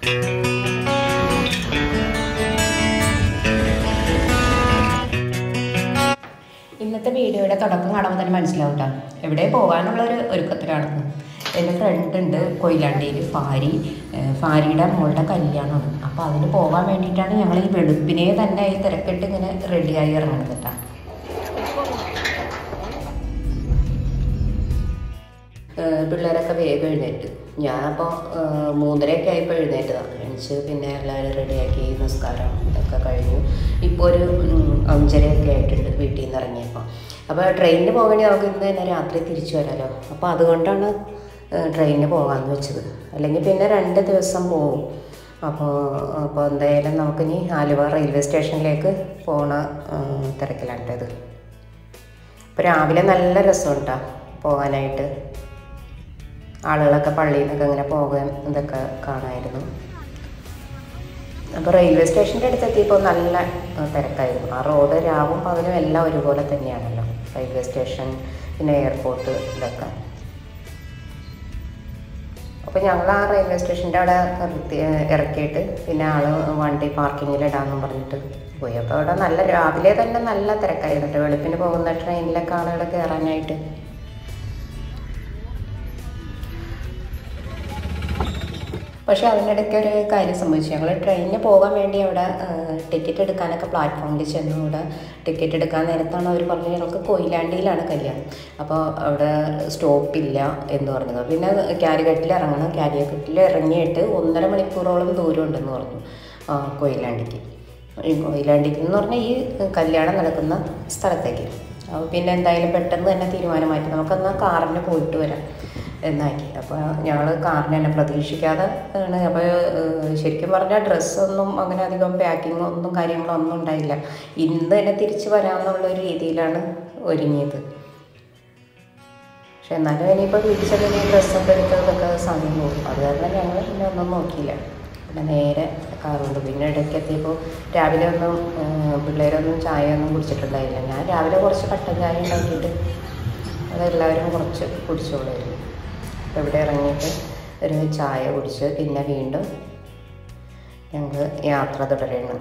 ഇന്നത്തെ വീഡിയോയുടെ തുടക്കം കാണുമ്പോൾ തന്നെ മനസ്സിലാവും കേട്ടോ എവിടെ പോകാനുള്ളൊരു ഒരുക്കത്തിലാണ് എൻ്റെ ഫ്രണ്ട് ഉണ്ട് കൊയിലാണ്ടിയിൽ ഫാരി ഏഹ് ഫാരിയുടെ മോളുടെ കല്യാണമാണ് അപ്പോൾ അതിന് പോകാൻ വേണ്ടിയിട്ടാണ് ഞങ്ങൾ ഈ വെളുപ്പിനെ തന്നെ ഈ തിരക്കിട്ട് ഇങ്ങനെ റെഡിയായി ഇറങ്ങുന്നത് കേട്ടോ ഏഹ് പിള്ളേരൊക്കെ വേഗം എഴുന്നേറ്റ് ഞാനപ്പോൾ മൂന്നരയൊക്കെ ആയപ്പോൾ എഴുന്നേറ്റതാണ് എണിച്ച് പിന്നെ എല്ലാവരും റെഡിയാക്കി നമസ്കാരം ഒക്കെ കഴിഞ്ഞു ഇപ്പോൾ ഒരു ഉം, അഞ്ചരയൊക്കെ ആയിട്ടുണ്ട് വീട്ടിൽ നിന്ന് ഇറങ്ങിയപ്പോൾ അപ്പോൾ ട്രെയിനിന് പോകണമെങ്കിൽ നമുക്ക് ഇന്ന് തന്നെ രാത്രി തിരിച്ചു വരാമല്ലോ അപ്പോൾ അതുകൊണ്ടാണ് ട്രെയിനിന് പോകാമെന്ന് വെച്ചത് അല്ലെങ്കിൽ പിന്നെ രണ്ട് ദിവസം പോകും അപ്പോൾ അപ്പോൾ എന്തായാലും നമുക്കിനി ആലുവ റെയിൽവേ സ്റ്റേഷനിലേക്ക് പോണ ഏഹ്, തിരക്കിലാണ് ട്ടോ ഇത് ഇപ്പോൾ രാവിലെ നല്ല രസമുണ്ടാ പോകാനായിട്ട് ആളുകളൊക്കെ പള്ളിയിൽ നിന്നൊക്കെ ഇങ്ങനെ പോകാൻ ഇതൊക്കെ കാണായിരുന്നു അപ്പോൾ റെയിൽവേ സ്റ്റേഷൻ്റെ അടുത്ത് എത്തിയപ്പോൾ നല്ല ആ, തിരക്കായിരുന്നു ആ റോഡ് രാവും പകലും എല്ലാം ഒരുപോലെ തന്നെയാണല്ലോ റെയിൽവേ സ്റ്റേഷൻ പിന്നെ എയർപോർട്ട് ഇതൊക്കെ അപ്പോൾ ഞങ്ങൾ ആ റെയിൽവേ സ്റ്റേഷൻ്റെ അവിടെ നിർത്തി ഇറക്കിയിട്ട് പിന്നെ ആൾ വണ്ടി പാർക്കിങ്ങിൽ ഇടാമെന്നും പറഞ്ഞിട്ട് പോയി അപ്പോൾ അവിടെ നല്ല രാവിലെ തന്നെ നല്ല തിരക്കായിരുന്നു കേട്ടോ വെളുപ്പിന് പോകുന്ന ട്രെയിനിലൊക്കെ ആളുകൾ കയറാനായിട്ട് പക്ഷേ അതിനിടയ്ക്ക് ഒരു കാര്യം സംഭവിച്ചു ഞങ്ങൾ ട്രെയിനിന് പോകാൻ വേണ്ടി അവിടെ ടിക്കറ്റ് എടുക്കാനൊക്കെ പ്ലാറ്റ്ഫോമിൽ ചെന്നു അവിടെ ടിക്കറ്റ് എടുക്കാൻ നേരത്താണ് അവർ പറഞ്ഞത് ഞങ്ങൾക്ക് കൊയിലാണ്ടിയിലാണ് കല്യാണം അപ്പോൾ അവിടെ സ്റ്റോപ്പില്ല എന്ന് പറഞ്ഞത് പിന്നെ കാരിഘട്ടിൽ ഇറങ്ങണം കാരിഘട്ടിൽ ഇറങ്ങിയിട്ട് ഒന്നര മണിക്കൂറോളം ദൂരം ഉണ്ടെന്ന് പറഞ്ഞു ആ, കൊയിലാണ്ടിക്ക് ഈ കൊയിലാണ്ടിക്ക് എന്ന് പറഞ്ഞാൽ ഈ കല്യാണം നടക്കുന്ന സ്ഥലത്തേക്ക് അപ്പോൾ പിന്നെ എന്തായാലും പെട്ടെന്ന് തന്നെ തീരുമാനമാറ്റി നമുക്കെന്നാൽ കാറിന് പോയിട്ട് വരാം എന്നാക്കി അപ്പോൾ ഞങ്ങൾ കാറിന് തന്നെ പ്രതീക്ഷിക്കാതെ ആണ് അപ്പോൾ ഏഹ്, ശരിക്കും പറഞ്ഞാൽ ഡ്രസ്സൊന്നും അങ്ങനെ അധികം പാക്കിങ്ങോ ഒന്നും കാര്യങ്ങളോ ഒന്നും ഉണ്ടായില്ല ഇന്ന് തന്നെ തിരിച്ച് വരാമെന്നുള്ള ഒരു രീതിയിലാണ് ഒരുങ്ങിയത് പക്ഷെ എന്നാലും ഇനിയിപ്പോൾ വീട്ടിൽ ചെന്ന് ഡ്രസ്സൊക്കെ എടുത്തതൊക്കെ സമയം പോകും അത് കാരണം ഞങ്ങൾ പിന്നെ ഒന്നും നോക്കിയില്ല പിന്നെ നേരെ കാറുണ്ട് പിന്നെ ഇടയ്ക്ക് എത്തിയപ്പോൾ രാവിലെ ഒന്നും ഏഹ്, പിള്ളേരൊന്നും ചായ ഒന്നും കുടിച്ചിട്ടുണ്ടായില്ല ഞാൻ രാവിലെ കുറച്ച് കട്ടൻ ചായ ഉണ്ടാക്കിയിട്ട് അതെല്ലാവരും കുറച്ച് കുടിച്ചോളായിരുന്നു അപ്പോൾ ഇവിടെ ഇറങ്ങിയിട്ട് ഒരു ചായ കുടിച്ച് പിന്നെ വീണ്ടും ഞങ്ങൾ യാത്ര തുടരുന്നു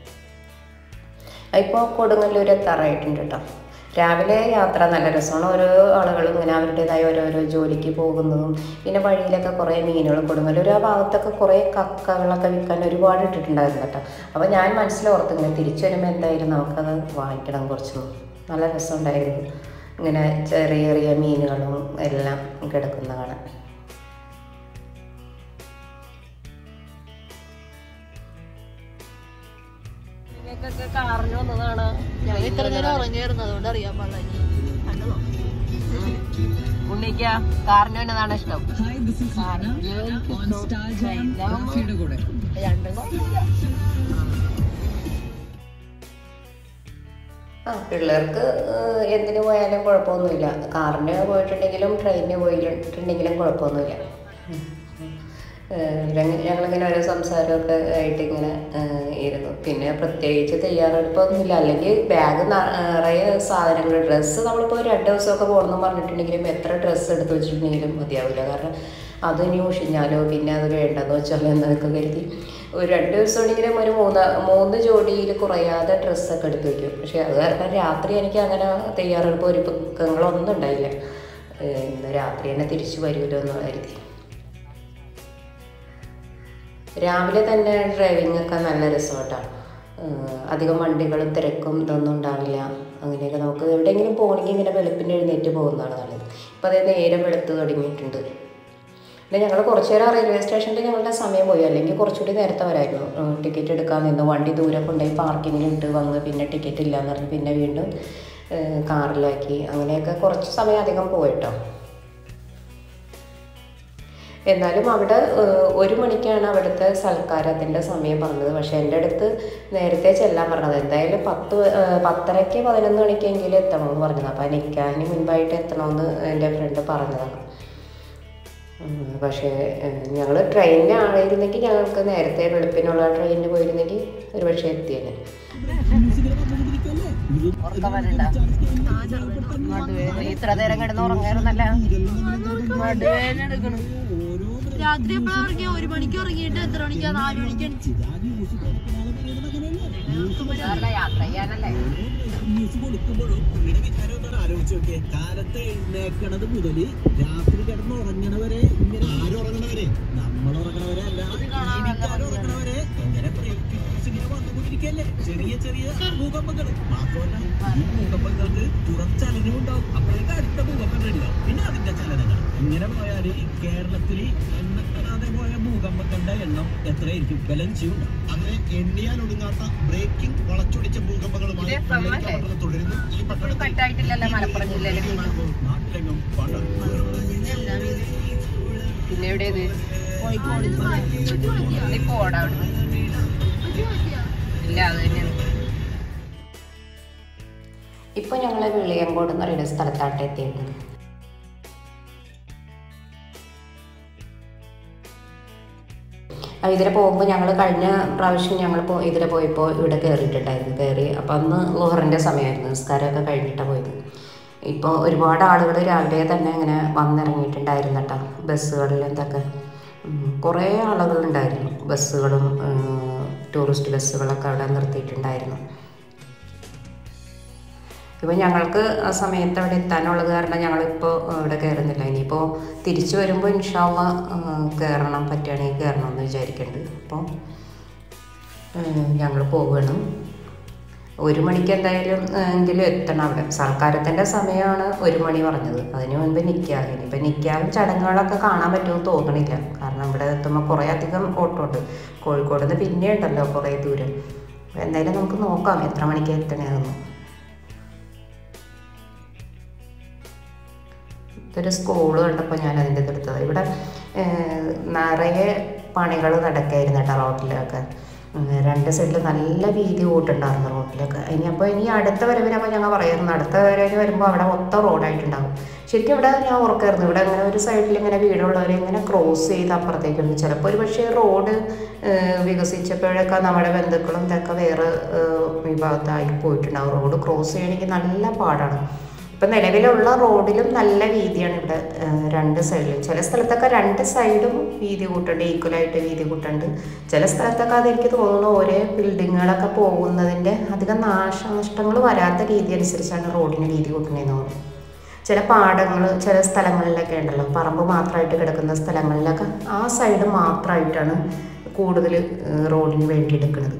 ഇപ്പോൾ കൊടുങ്ങല്ലൂർ എത്താറായിട്ടുണ്ട് കേട്ടോ രാവിലെ യാത്ര നല്ല രസമാണ് ഓരോ ആളുകളും ഇങ്ങനെ അവരുടേതായ ഓരോരോ ജോലിക്ക് പോകുന്നതും പിന്നെ വഴിയിലൊക്കെ കുറേ മീനുകൾ കൊടുങ്ങല്ലൂർ ആ ഭാഗത്തൊക്കെ കുറേ കക്കകളൊക്കെ വിൽക്കാൻ ഒരുപാട് ഇട്ടിട്ടുണ്ടായിരുന്നു കേട്ടോ അപ്പോൾ ഞാൻ മനസ്സിലോർത്ത് ഇങ്ങനെ തിരിച്ചു വരുമ്പോൾ എന്തായാലും നമുക്കത് വാങ്ങിക്കണം കുറച്ചൊന്നും നല്ല രസമുണ്ടായിരുന്നു ഇങ്ങനെ ചെറിയ ചെറിയ മീനുകളും എല്ലാം കിടക്കുന്ന കാണാൻ നിങ്ങൾക്കൊക്കെ കാറിന് വന്നതാണ് ഞാൻ ഇത്ര നേരം ഉറങ്ങിയായിരുന്നു അതുകൊണ്ട് അറിയാൻ പാടില്ല ഇനി കണ്ടതോ ഉണ്ണിക്ക കാറിന് വന്നതാണ് ഇഷ്ടം Hi, this is Hannah on Star Jam കോഫിയുടെ കൂടെ രണ്ടും കുഴപ്പമില്ല. ആ പിള്ളേർക്ക് ഏഹ്, എന്തിനു പോയാലും കുഴപ്പമൊന്നുമില്ല കാറിന് പോയിട്ടുണ്ടെങ്കിലും ട്രെയിനിന് പോയിട്ടുണ്ടെങ്കിലും കുഴപ്പമൊന്നുമില്ല ഏഹ്, ഞങ്ങ- ഞങ്ങളിങ്ങനെ ഓരോ സംസാരമൊക്കെ ആയിട്ട് ഇങ്ങനെ ഏഹ്, ഇരുന്നു പിന്നെ പ്രത്യേകിച്ച് തയ്യാറെടുപ്പൊന്നുമില്ല അല്ലെങ്കിൽ ബാഗ് നിറയെ സാധനങ്ങൾ ഡ്രസ്സ് നമ്മളിപ്പോൾ രണ്ട് ദിവസമൊക്കെ പോകണമെന്ന് പറഞ്ഞിട്ടുണ്ടെങ്കിലും എത്ര ഡ്രസ്സ് എടുത്ത് വെച്ചിട്ടുണ്ടെങ്കിലും മതിയാവില്ല കാരണം അത് ഇനി ഉഷിഞ്ഞാലോ പിന്നെ അത് വേണ്ടെന്ന് വെച്ചാലോ എന്നൊക്കെ കരുതി ഒരു രണ്ട് ദിവസമാണെങ്കിലും ഒരു മൂന്ന് മൂന്ന് ജോഡിയിൽ കുറയാതെ ഡ്രസ്സൊക്കെ എടുത്ത് വയ്ക്കും പക്ഷേ അത് കാരണം രാത്രി എനിക്ക് അങ്ങനെ തയ്യാറെടുപ്പ് ഒരു പൊക്കങ്ങളൊന്നും ഉണ്ടായില്ല ഏഹ് ഇന്ന് രാത്രി തന്നെ തിരിച്ചു വരുമല്ലോ എന്ന് കരുതി രാവിലെ തന്നെ ഡ്രൈവിംഗ് ഒക്കെ നല്ല രസമായിട്ടാണ് അധികം വണ്ടികളും തിരക്കും ഇതൊന്നും ഉണ്ടാവില്ല അങ്ങനെയൊക്കെ നമുക്ക് എവിടെയെങ്കിലും പോകണമെങ്കിൽ ഇങ്ങനെ വെളുപ്പിന് എഴുന്നേറ്റ് പോകുന്നതാണ് നല്ലത് ഇപ്പം അതേ നേരം വെളുത്ത് തുടങ്ങിയിട്ടുണ്ട് പിന്നെ ഞങ്ങൾ കുറച്ച് നേരം റെയിൽവേ സ്റ്റേഷനിൽ ഞങ്ങളുടെ സമയം പോയി അല്ലെങ്കിൽ കുറച്ചുകൂടി നേരത്തെ വരായിരുന്നു ടിക്കറ്റ് എടുക്കാൻ നിന്ന് വണ്ടി ദൂരെ കൊണ്ടുപോയി പാർക്കിങ്ങിൽ ഇട്ട് വന്ന് പിന്നെ ടിക്കറ്റ് ഇല്ലയെന്ന് പറഞ്ഞ് പിന്നെ വീണ്ടും ഏഹ്, കാറിലാക്കി അങ്ങനെയൊക്കെ കുറച്ച് സമയം അധികം പോയിട്ടോ എന്നാലും അവിടെ ഏഹ്, ഒരു മണിക്കാണ് അവിടുത്തെ സൽക്കാരത്തിൻ്റെ സമയം പറഞ്ഞത് പക്ഷേ എൻ്റെ അടുത്ത് നേരത്തെ ചെല്ലാൻ പറഞ്ഞത് എന്തായാലും പത്ത് ഏഹ്, പത്തരയ്ക്ക് പതിനൊന്ന് മണിക്കെങ്കിലും എത്തണമെന്ന് പറഞ്ഞത് അപ്പോൾ നിൽക്കാന് മുൻപായിട്ട് എത്തണമെന്ന് എൻ്റെ ഫ്രണ്ട് പറഞ്ഞതാണ് ഉം, പക്ഷേ ഞങ്ങൾ ട്രെയിനിനായിരുന്നെങ്കിൽ ഞങ്ങൾക്ക് നേരത്തെ വെളുപ്പിനുള്ള ട്രെയിനിന് പോയിരുന്നെങ്കിൽ ഒരു പക്ഷേ എത്തിയേനെ ഉറക്കം വരണ്ട നടുവേദന ഇത്ര നേരം കിടന്ന് ഉറങ്ങായിരുന്നല്ല നടുവേദന എടുക്കണം രാത്രി എപ്പോഴാ ഉറങ്ങിയ ഒരു മണിക്ക് ഉറങ്ങിയിട്ട് എത്ര മണിക്കാ നാല് മണിക്ക് എണീച്ചു. യാത്ര ചെയ്യാനല്ലേ ന്യൂസ് കൊടുക്കുമ്പോഴും പുള്ളിയുടെ വിചാരം എന്താണ് ആലോചിച്ച് നോക്കിയേ കാലത്ത് എഴുന്നേക്കണത് മുതല് രാത്രി കിടന്ന് ഉറങ്ങണവരെ ഇങ്ങനെ ആരും ഉറങ്ങണവരെ നമ്മൾ ഉറങ്ങണവരെ അല്ല ടിവിക്കാർ ഉറങ്ങണവരെ എങ്ങനെ ബ്രേക്ക്ഫാസ്റ്റ് ഇങ്ങനെ വന്നുകൊണ്ടിരിക്കല്ലേ ചെറിയ ചെറിയ ഭൂകമ്പങ്ങൾ മാത്രമല്ല ഈ ഭൂകമ്പങ്ങൾക്ക് കുറച്ച് ചലനമുണ്ടാവും അപ്പോഴേക്ക് അടുത്ത ഭൂകമ്പം റെഡിയാവും പിന്നെ അതിന്റെ ചലനങ്ങൾ ഇങ്ങനെ പോയാൽ കേരളത്തിൽ എണ്ണപ്പെടാതെ പോയ ഭൂകമ്പങ്ങളുടെ എണ്ണം എത്രയായിരിക്കും ബലൻസിയുണ്ടാവും അങ്ങനെ എണ്ണിയാൽ ഒടുങ്ങാത്ത ബ്രേക്കിംഗ് വളച്ചൊടിച്ച ഭൂകമ്പങ്ങളുമായി ഇത് FM അല്ലേ? പട്ടണം തുടരുന്നു ഈ പട്ടണത്തിൽ കട്ടായിട്ടില്ലല്ലോ മലപ്പുറം ജില്ലയിലെ നാട്ടിലെങ്ങും പടർന്നു പിന്നെ എവിടെയത് കോഴിക്കോട് നീ പോടാ അവിടെ ഇല്ല അത് തന്നെയാണ് ഇപ്പോൾ ഞങ്ങൾ വെളിയങ്കോട് എന്ന് പറയുന്ന സ്ഥലത്താട്ട് എത്തിയത് ആ, ഇതിലെ പോകുമ്പോൾ ഞങ്ങൾ കഴിഞ്ഞ പ്രാവശ്യം ഞങ്ങൾ പോ ഇതിലെ പോയപ്പോൾ ഇവിടെ കയറിയിട്ടുണ്ടായിരുന്നു കയറി അപ്പോൾ അന്ന് ലോഹറിൻ്റെ സമയമായിരുന്നു നിസ്കാരമൊക്കെ കഴിഞ്ഞിട്ടാണ് പോയത് ഇപ്പോൾ ഒരുപാട് ആളുകൾ രാവിലെ തന്നെ ഇങ്ങനെ വന്നിറങ്ങിയിട്ടുണ്ടായിരുന്നു കേട്ടോ ബസ്സുകളിൽ എന്തൊക്കെ ഉം, കുറേ ആളുകളുണ്ടായിരുന്നു ബസ്സുകളും ഉം, ടൂറിസ്റ്റ് ബസ്സുകളൊക്കെ അവിടെ നിർത്തിയിട്ടുണ്ടായിരുന്നു ഇപ്പം ഞങ്ങൾക്ക് ആ സമയത്ത് അവിടെ എത്താനുള്ളത് കാരണം ഞങ്ങളിപ്പോൾ ഇവിടെ കയറുന്നില്ല ഇനിയിപ്പോൾ തിരിച്ചു വരുമ്പോൾ ഇൻഷാള്ള കയറണം പറ്റുകയാണെങ്കിൽ കയറണം എന്ന് വിചാരിക്കുന്നുണ്ട് അപ്പോൾ ഞങ്ങൾ പോവുകയാണ് ഒരു മണിക്ക് എന്തായാലും ഏഹ്, എങ്കിലും എത്തണം അവിടെ സൽക്കാരത്തിൻ്റെ സമയമാണ് ഒരു മണി പറഞ്ഞത് അതിന് മുൻപ് നിൽക്കാതെ ഇനിയിപ്പോൾ നിൽക്കാനും ചടങ്ങുകളൊക്കെ കാണാൻ പറ്റുമെന്ന് തോന്നണില്ല കാരണം ഇവിടെ എത്തുമ്പോൾ കുറേ അധികം ഓട്ടോ ഉണ്ട് കോഴിക്കോട് നിന്ന് പിന്നെ ഉണ്ടല്ലോ കുറേ ദൂരം അപ്പോൾ എന്തായാലും നമുക്ക് നോക്കാം എത്ര മണിക്ക് എത്തണേന്ന് ഇതൊരു സ്കൂൾ കണ്ടപ്പോൾ ഞാൻ അതിൻ്റെ ഇത് എടുത്തത് ഇവിടെ ഏഹ്, നിറയെ പണികൾ നടക്കായിരുന്നു കേട്ടോ റോട്ടിലൊക്കെ ഉം, രണ്ട് സൈഡിൽ നല്ല വീതി കൂട്ടുണ്ടായിരുന്നു റോട്ടിലൊക്കെ ഇനി അപ്പോൾ ഇനി അടുത്ത വരവിനപ്പോൾ ഞങ്ങൾ പറയായിരുന്നു അടുത്ത വരവിന് വരുമ്പോൾ അവിടെ മൊത്തം റോഡായിട്ടുണ്ടാവും ശരിക്കും ഇവിടെ ഞാൻ ഓർക്കായിരുന്നു ഇവിടെ അങ്ങനെ ഒരു സൈഡിൽ ഇങ്ങനെ വീടുള്ളവർ ഇങ്ങനെ ക്രോസ് ചെയ്ത് അപ്പുറത്തേക്കുണ്ട് ചിലപ്പോൾ ഒരു പക്ഷേ റോഡ് ഏഹ്, വികസിച്ചപ്പോഴൊക്കെ നമ്മുടെ ബന്ധുക്കളും ഇതൊക്കെ വേറെ ഏഹ്, വിഭാഗത്തായി പോയിട്ടുണ്ടാവും റോഡ് ക്രോസ് ചെയ്യണമെങ്കിൽ നല്ല പാടാണ് ഇപ്പം നിലവിലുള്ള റോഡിലും നല്ല വീതിയാണ് ഇവിടെ ഏഹ്, രണ്ട് സൈഡിലും ചില സ്ഥലത്തൊക്കെ രണ്ട് സൈഡും വീതി കൂട്ടുണ്ട് ഈക്വലായിട്ട് വീതി കൂട്ടുണ്ട് ചില സ്ഥലത്തൊക്കെ അതെനിക്ക് തോന്നുന്നു ഓരോ ബിൽഡിങ്ങുകളൊക്കെ പോകുന്നതിൻ്റെ അധികം നാശനഷ്ടങ്ങൾ വരാത്ത രീതി അനുസരിച്ചാണ് റോഡിന് വീതി കൂട്ടുന്നതെന്ന് തോന്നുന്നു ചില പാടങ്ങൾ ചില സ്ഥലങ്ങളിലൊക്കെ ഉണ്ടല്ലോ പറമ്പ് മാത്രമായിട്ട് കിടക്കുന്ന സ്ഥലങ്ങളിലൊക്കെ ആ സൈഡ് മാത്രമായിട്ടാണ് കൂടുതൽ ഏഹ്, റോഡിന് വേണ്ടി എടുക്കുന്നത്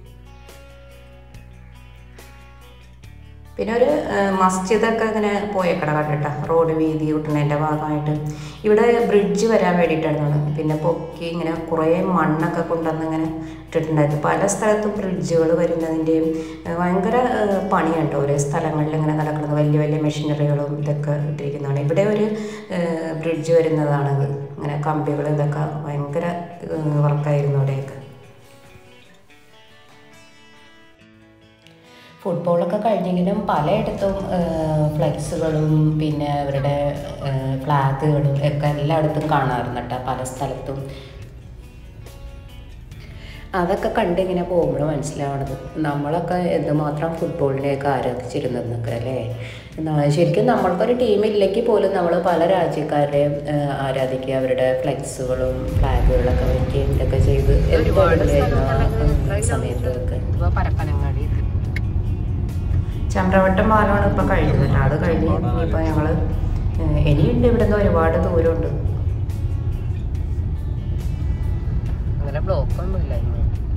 പിന്നെ ഒരു ഏഹ്, മസ്ജിദൊക്കെ ഇങ്ങനെ പോയേക്കട കണ്ടിട്ടാ റോഡ് വീതി കൂട്ടുന്നതിൻ്റെ ഭാഗമായിട്ട് ഇവിടെ ബ്രിഡ്ജ് വരാൻ വേണ്ടിയിട്ടാണ് പിന്നെ പൊക്കി ഇങ്ങനെ കുറേ മണ്ണൊക്കെ കൊണ്ടുവന്ന് ഇങ്ങനെ ഇട്ടിട്ടുണ്ടായിരുന്നു പല സ്ഥലത്തും ബ്രിഡ്ജുകൾ വരുന്നതിൻ്റെയും ഏഹ്, ഭയങ്കര ഏഹ്, പണിയുണ്ട് ഓരോ സ്ഥലങ്ങളിൽ ഇങ്ങനെ നടക്കുന്നത് വലിയ വലിയ മെഷീനറികളും ഇതൊക്കെ ഇട്ടിരിക്കുന്നതാണ് ഇവിടെ ഒരു ഏഹ്, ബ്രിഡ്ജ് വരുന്നതാണിത് ഇങ്ങനെ കമ്പികൾ ഇതൊക്കെ ഭയങ്കര ഏഹ്, വർക്കായിരുന്നു ഇവിടെയൊക്കെ ഫുട്ബോളൊക്കെ കഴിഞ്ഞെങ്കിലും പലയിടത്തും ഫ്ലെക്സുകളും പിന്നെ അവരുടെ ഫ്ലാഗുകളും ഒക്കെ എല്ലായിടത്തും കാണാറുണ്ട് കേട്ടോ പല സ്ഥലത്തും അതൊക്കെ കണ്ടിങ്ങനെ പോകുമ്പോൾ മനസ്സിലാവണത് നമ്മളൊക്കെ എന്തുമാത്രം ഫുട്ബോളിനെയൊക്കെ ആരാധിച്ചിരുന്നതെന്നൊക്കെ അല്ലേ എന്നാ ശരിക്കും നമ്മൾക്കൊരു ടീമില്ലെങ്കിൽ പോലും നമ്മൾ പല രാജ്യക്കാരുടെയും ഏഹ്, ആരാധിക്കുക അവരുടെ ഫ്ലെക്സുകളും ഫ്ലാഗുകളൊക്കെ വയ്ക്കുകയും ഇതൊക്കെ ചെയ്ത് ഒരുപാട് അടിപൊളിയായിരുന്നു ആ, സ്ഥലങ്ങളുണ്ടല്ലോ. ഉം, സമയത്തൊക്കെ ഇപ്പൊ പരപ്പനങ്ങാടി ചമ്രവട്ടം പാലമാണ് ഇപ്പം കഴിഞ്ഞത് കേട്ടോ അത് കഴിഞ്ഞ് ഇനിയിപ്പോൾ ഞങ്ങൾ ഇനിയുണ്ട് ഇവിടുന്ന് ഒരുപാട് ദൂരമുണ്ട് അങ്ങനെ ബ്ലോക്ക് ഒന്നും ഇല്ല ഇന്ന്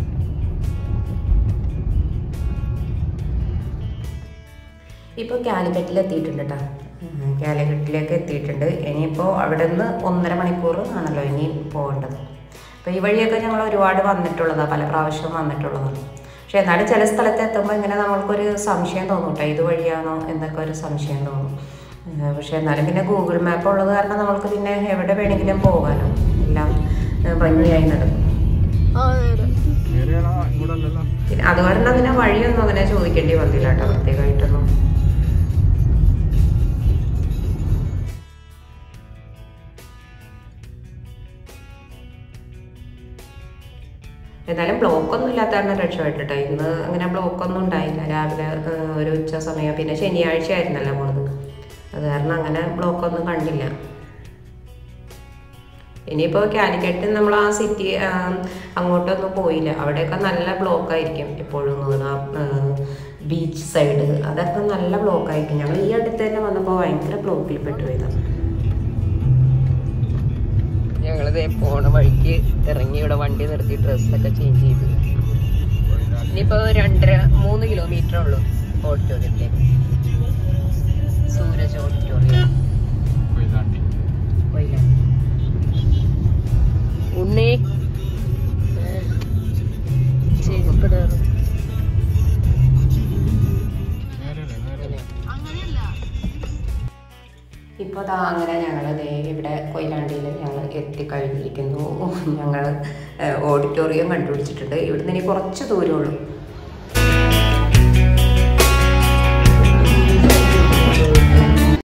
ഇപ്പോൾ കാലിക്കറ്റിൽ എത്തിയിട്ടുണ്ട് കേട്ടോ ഉം, കാലിക്കറ്റിലേക്ക് എത്തിയിട്ടുണ്ട് ഇനിയിപ്പോൾ അവിടെ നിന്ന് ഒന്നര മണിക്കൂർ ആണല്ലോ ഇനി പോകേണ്ടത് അപ്പോൾ ഈ വഴിയൊക്കെ ഞങ്ങൾ ഒരുപാട് വന്നിട്ടുള്ളതാണ് പല പ്രാവശ്യം വന്നിട്ടുള്ളതാണ് പക്ഷേ എന്നാലും ചില സ്ഥലത്ത് എത്തുമ്പോൾ ഇങ്ങനെ നമ്മൾക്കൊരു സംശയം തോന്നും കേട്ടോ ഇത് വഴിയാണോ എന്നൊക്കെ ഒരു സംശയം തോന്നും ഏഹ് പക്ഷേ എന്നാലും പിന്നെ ഗൂഗിൾ മാപ്പ് ഉള്ളത് കാരണം നമ്മൾക്ക് പിന്നെ എവിടെ വേണമെങ്കിലും പോകാനോ എല്ലാം ഏഹ് ഭംഗിയായി നടക്കും ആ നേരെ പിന്നെ അതുകൊണ്ട് അങ്ങനെ വഴിയൊന്നും അങ്ങനെ ചോദിക്കേണ്ടി വന്നില്ല കേട്ടോ പ്രത്യേകമായിട്ടൊന്നും എന്നാലും ബ്ലോക്ക് ഒന്നും ഇല്ലാത്ത കാരണം രക്ഷപ്പെട്ടിട്ടോ ഇന്ന് അങ്ങനെ ബ്ലോക്ക് ഒന്നും ഉണ്ടായില്ല രാവിലെ ഏഹ്, ഒരു ഉച്ച സമയം പിന്നെ ശനിയാഴ്ച ആയിരുന്നല്ലോ പോണത് അത് കാരണം അങ്ങനെ ബ്ലോക്ക് ഒന്നും കണ്ടില്ല ഇനിയിപ്പോൾ കാലിക്കറ്റ് നമ്മൾ ആ സിറ്റി അങ്ങോട്ടൊന്നും പോയില്ല അവിടെയൊക്കെ നല്ല ബ്ലോക്ക് ആയിരിക്കും എപ്പോഴും ബീച്ച് സൈഡ് അതൊക്കെ നല്ല ബ്ലോക്ക് ആയിരിക്കും ഞങ്ങൾ ഈ അടുത്ത് തന്നെ വന്നപ്പോൾ ഭയങ്കര ബ്ലോക്കിൽ പെട്ടുപോയതാണ് ഞങ്ങളിത് പോണ വഴിക്ക് ഇറങ്ങി ഇവിടെ വണ്ടി നിർത്തി ഡ്രസ്സൊക്കെ ചേഞ്ച് ചെയ്തു ഇനിയിപ്പോ രണ്ടര മൂന്ന് കിലോമീറ്റർ ഉള്ളൂ ഓഡിറ്റോറിയത്തിലേക്ക് സൂരജ് ഓഡിറ്റോറിയം കൊയിലാണ്ടി ഉണ്ണി ചെരുപ്പിടാറ് ഇപ്പോൾ ദാ അങ്ങനെ ഞങ്ങൾ ദേ ഇവിടെ കൊയിലാണ്ടിയിൽ ഞങ്ങൾ എത്തിക്കഴിഞ്ഞിരിക്കുന്നു ഞങ്ങൾ ഓഡിറ്റോറിയം കണ്ടുപിടിച്ചിട്ടുണ്ട് ഇവിടുന്ന് ഇനി കുറച്ച് ദൂരമേ ഉള്ളൂ